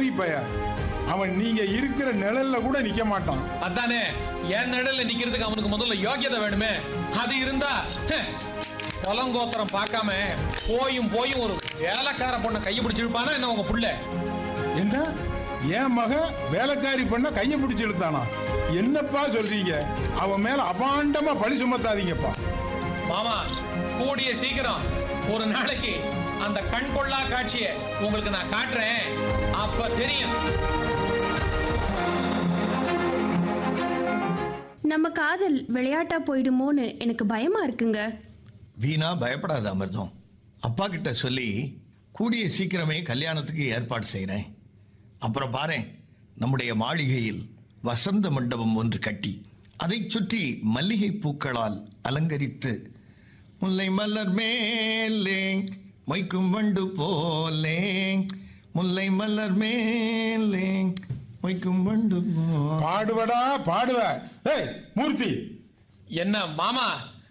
அப்பாவி பைய அவன் நீங்க இருக்கிற நிழல்ல கூட நிக்க மாட்டான் அதானே என் நடுல நிக்கிறதுக்கு அவனுக்கு முதல்ல யோக்கியதை வேணுமே அது இருந்தா ஹ், குலங்கோத்திரம் பார்க்காம போயும் போயும் ஒரு வேலைக்கார பொண்ணை கையை பிடிச்சு இழுப்பானா என்ன உங்க புள்ள என்ன என் மகன் வேலைக்காரி பண்ண கையை பிடிச்சு இழுத்தானா என்னப்பா சொல்றீங்க அவன் மேல அபாண்டமா பழி சுமத்தாதீங்கப்பா மாமா கூடிய சீக்கிரம் ஒரு நாளைக்கு அந்த கண் கொள்ளா காட்சியை உங்களுக்கு நான் காட்டுறேன் அப்ப தெரியும் நம்ம காதல் விளையாட்டா போயிடுமோன்னு எனக்கு பயமா இருக்குங்க வீணா பயப்படாத அமிர்தம் அப்பா கிட்ட சொல்லி கூடிய சீக்கிரமே கல்யாணத்துக்கு ஏற்பாடு செய்கிறேன் அப்புறம் பாரேன் நம்முடைய மாளிகையில் வசந்த மண்டபம் ஒன்று கட்டி அதைச் சுற்றி மல்லிகை பூக்களால் அலங்கரித்து முல்லை மலர் மேலே மொய்க்கும் வண்டு போலே முல்லை மலர் மேலே மொய்க்கும் வண்டு போலே பாடுவடா பாடுவ ஏய் மூர்த்தி என்ன மாமா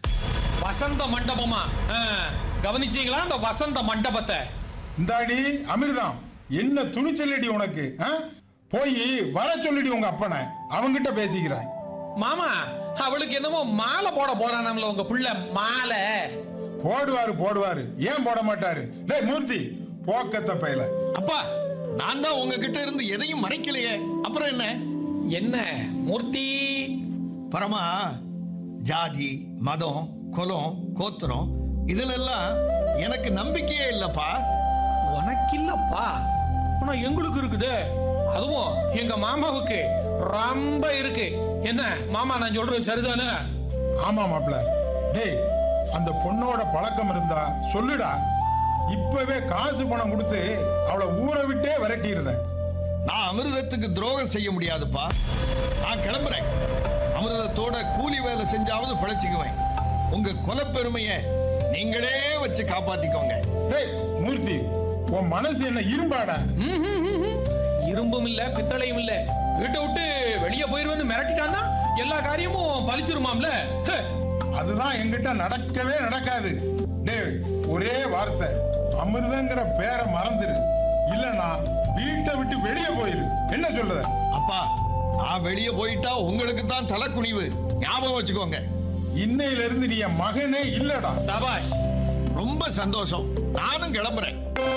வசந்த மண்டபமா ஆ, கவனிச்சீங்களா அந்த வசந்த மண்டபத்தை இந்தாடி அமிர்தம் என்ன துணிச்சலடி உனக்கு ஆ? போய் வர சொல்லிடி உங்க அப்பனை அவங்கிட்ட பேசிக்கிறாய் மாமா அவளுக்கு என்னமோ மாலை போட போறானாம்ல உங்க புள்ள மாலை போடுவாரு போடுவாரு ஏன் போட மாட்டாரு டேய் மூர்த்தி போக்கத்த பையல அப்பா நான் தான் உங்ககிட்ட இருந்து எதையும் மறைக்கலையே அப்புறம் என்ன என்ன மூர்த்தி பரமா ஜாதி மதம் குலம் கோத்திரம் இதிலெல்லாம் எனக்கு நம்பிக்கையே இல்லப்பா உனக்கு இல்லப்பா ஆனா எங்களுக்கு இருக்குது அதுவும் எங்க மாமாவுக்கு ரொம்ப இருக்கு என்ன மாமா நான் சொல்றது சரிதானே ஆமா மாப்ள டேய் அந்த பொண்ணோட பழக்கம் இருந்தா சொல்லுடா இப்பவே காசு பணம் கொடுத்து அவளை ஊரை விட்டே விரட்டியிருந்தேன் நான் அமிர்தத்துக்கு துரோகம் செய்ய முடியாதுப்பா நான் கிளம்புறேன் அமிர்தத்தோட கூலி வேலை செஞ்சாவது பிழைச்சுக்குவேன் உங்க கொலப்பெருமையை நீங்களே வச்சு காப்பாத்திக்கோங்க டேய் மூர்த்தி உன் மனசு என்ன இரும்பாடா இரும்பும் இல்ல பித்தளையும் இல்ல வீட்டை விட்டு வெளியே போயிருவேன்னு மிரட்டிட்டான்னா எல்லா காரியமும் பலிச்சிருமாம்ல ஹே, அதுதான் என்கிட்ட நடக்கவே நடக்காது டேய் ஒரே வார்த்தை அமிர்தங்கிற பேரை மறந்துரு இல்லனா வீட்டை விட்டு வெளியே போயிரு என்ன சொல்லுத அப்பா நான் வெளியே போயிட்டா உங்களுக்கு தான் தலை குனிவு ஞாபகம் வச்சுக்கோங்க இன்னையில இருந்து நீ என் மகனே இல்லடா சபாஷ் ரொம்ப சந்தோஷம் நானும் கிளம்புறேன்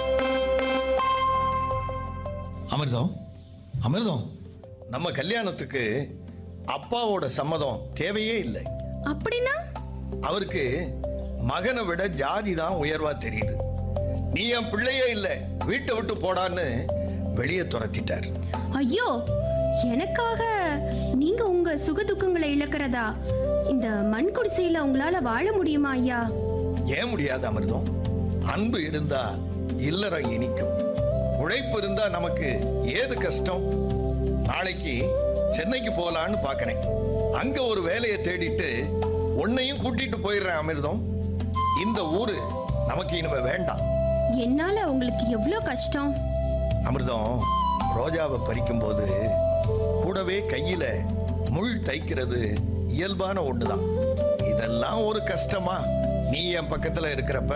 அமிர்தம் அமிர்தம் நம்ம கல்யாணத்துக்கு அப்பாவோட சம்மதம் தேவையே இல்லை அப்படின்னா அவருக்கு மகனை விட ஜாதி தான் உயர்வா தெரியுது நீ என் பிள்ளையே இல்ல வீட்டை விட்டு போடான்னு வெளியே துரத்திட்டார் ஐயோ எனக்காக நீங்க உங்க சுக துக்கங்களை இழக்கிறதா இந்த மண் குடிசையில உங்களால வாழ முடியுமா ஐயா ஏன் முடியாது அமிர்தம் அன்பு இருந்தா இல்லறம் இனிக்கும் உழைப்பு இருந்தா நமக்கு ஏது கஷ்டம் நாளைக்கு சென்னைக்கு போகலான்னு பார்க்கறேன் அங்க ஒரு வேலையை தேடிட்டு உன்னையும் கூட்டிட்டு போயிடுறேன் அமிர்தம் இந்த ஊரு நமக்கு இனிமே வேண்டாம் என்னால உங்களுக்கு எவ்வளோ கஷ்டம் அமிர்தம் ரோஜாவை பறிக்கும்போது கூடவே கையில முள் தைக்கிறது இயல்பான ஒண்ணுதான் இதெல்லாம் ஒரு கஷ்டமா நீ என் பக்கத்துல இருக்கிறப்ப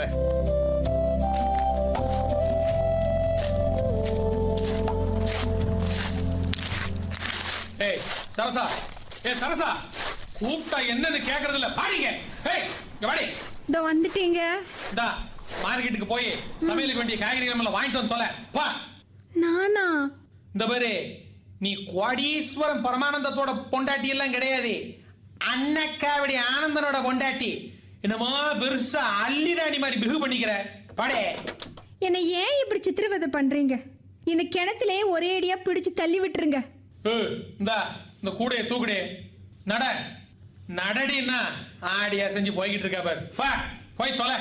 ஏய் சரசா ஏய் சரசா கூப்பிட்டா என்னன்னு கேக்குறது இல்ல பாருங்க ஏய் இங்க வாடி இதோ வந்துட்டீங்க இந்தா மார்க்கெட்டுக்கு போய் சமையலுக்கு வேண்டிய காய்கறிகள் எல்லாம் வாங்கிட்டு வந்து தொலை வா நானா இந்த பாரு நீ கோடீஸ்வரன் பரமானந்தத்தோட பொண்டாட்டி எல்லாம் கிடையாது அன்னக்காவடி ஆனந்தனோட பொண்டாட்டி என்னமோ பெருசா அள்ளிராணி மாதிரி பிகு பண்ணிக்கிற பாடே என்னை ஏன் இப்படி சித்திரவதை பண்றீங்க இந்த கிணத்திலே ஒரே அடியா பிடிச்சு தள்ளி விட்டுருங்க ஏய், இந்தா இந்த கூடைய தூக்குடே நட நடடின்னா ஆடியா செஞ்சு போய்கிட்டு இருக்கா பாரு வா போய் தொலை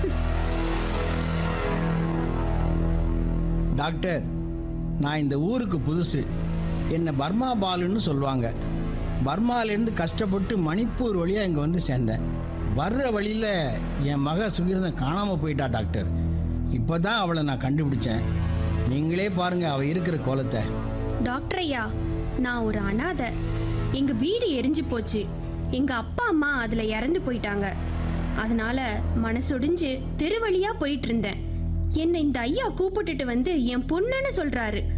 டாக்டர் நான் இந்த ஊருக்கு புதுசு என்னை பர்மா பாலுன்னு சொல்லுவாங்க பர்மாலேருந்து கஷ்டப்பட்டு மணிப்பூர் வழியாக இங்கே வந்து சேர்ந்தேன் வர்ற வழியில் என் மக சுகிர்தன் காணாமல் போயிட்டா டாக்டர் இப்போ தான் அவளை நான் கண்டுபிடிச்சேன் நீங்களே பாருங்கள் அவள் இருக்கிற கோலத்தை டாக்டர் ஐயா நான் ஒரு அனாதை எங்க வீடு எரிஞ்சு போச்சு எங்க அப்பா அம்மா அதுல இறந்து போயிட்டாங்க அதனால மனசொடிஞ்சு தெரு வழியா போயிட்டு இருந்தேன் என்னை இந்த ஐயா கூப்பிட்டுட்டு வந்து என் பொண்ணுன்னு சொல்றாரு